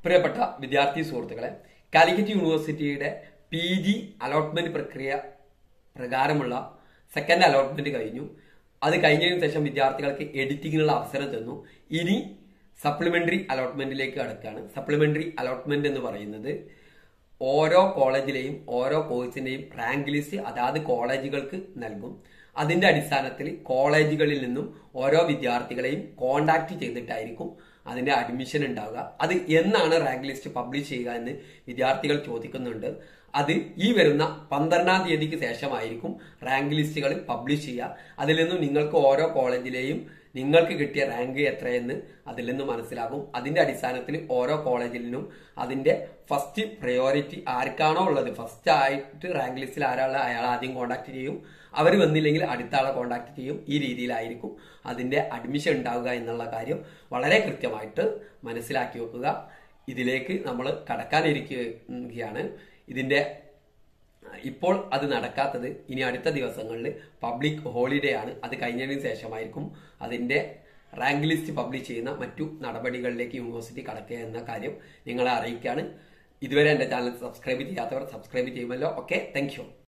പ്രിയപ്പെട്ട വിദ്യാർത്ഥി സുഹൃത്തുക്കളെ കാലിക്കറ്റ് യൂണിവേഴ്സിറ്റിയുടെ പി ജി അലോട്ട്മെന്റ് പ്രക്രിയ പ്രകാരമുള്ള സെക്കൻഡ് അലോട്ട്മെന്റ് കഴിഞ്ഞു അത് കഴിഞ്ഞതിന് ശേഷം വിദ്യാർത്ഥികൾക്ക് എഡിറ്റിങ്ങിനുള്ള അവസരം തന്നു ഇനി സപ്ലിമെന്ററി അലോട്ട്മെന്റിലേക്ക് കടക്കുകയാണ് സപ്ലിമെന്ററി അലോട്ട്മെന്റ് എന്ന് പറയുന്നത് ഓരോ കോളേജിലെയും ഓരോ കോഴ്സിന്റെയും റാങ്ക് ലിസ്റ്റ് അതാത് കോളേജുകൾക്ക് നൽകും അതിന്റെ അടിസ്ഥാനത്തിൽ കോളേജുകളിൽ നിന്നും ഓരോ വിദ്യാർത്ഥികളെയും കോണ്ടാക്ട് ചെയ്തിട്ടായിരിക്കും അതിന്റെ അഡ്മിഷൻ ഉണ്ടാവുക അത് എന്നാണ് റാങ്ക് ലിസ്റ്റ് പബ്ലിഷ് ചെയ്യുക എന്ന് വിദ്യാർത്ഥികൾ ചോദിക്കുന്നുണ്ട് അത് ഈ വരുന്ന പന്ത്രണ്ടാം തീയതിക്ക് ശേഷമായിരിക്കും റാങ്ക് ലിസ്റ്റുകൾ പബ്ലിഷ് ചെയ്യുക അതിൽ നിന്നും നിങ്ങൾക്ക് ഓരോ കോളേജിലെയും നിങ്ങൾക്ക് കിട്ടിയ റാങ്ക് എത്രയെന്ന് അതിൽ നിന്ന് മനസ്സിലാകും അതിന്റെ അടിസ്ഥാനത്തിൽ ഓരോ കോളേജിലും അതിന്റെ ഫസ്റ്റ് പ്രയോറിറ്റി ആർക്കാണോ ഉള്ളത് ഫസ്റ്റ് ആയിട്ട് റാങ്ക് ലിസ്റ്റിൽ ആരാളെ അയാൾ ആദ്യം കോൺടാക്ട് ചെയ്യും അവർ വന്നില്ലെങ്കിൽ അടുത്ത ആളെ കോൺടാക്ട് ചെയ്യും ഈ രീതിയിലായിരിക്കും അതിന്റെ അഡ്മിഷൻ ഉണ്ടാവുക എന്നുള്ള കാര്യം വളരെ കൃത്യമായിട്ട് മനസ്സിലാക്കി വെക്കുക ഇതിലേക്ക് നമ്മൾ കടക്കാനിരിക്കുകയാണ് ഇതിന്റെ ഇപ്പോൾ അത് നടക്കാത്തത് ഇനി അടുത്ത ദിവസങ്ങളിൽ പബ്ലിക് ഹോളിഡേ ആണ് അത് കഴിഞ്ഞതിന് ശേഷമായിരിക്കും അതിന്റെ റാങ്ക് ലിസ്റ്റ് പബ്ലിഷ് ചെയ്യുന്ന മറ്റു നടപടികളിലേക്ക് യൂണിവേഴ്സിറ്റി കടക്കുക എന്ന കാര്യം നിങ്ങളെ അറിയിക്കുകയാണ് ഇതുവരെ എന്റെ ചാനൽ സബ്സ്ക്രൈബ് ചെയ്യാത്തവർ സബ്സ്ക്രൈബ് ചെയ്യുമല്ലോ ഓക്കെ താങ്ക്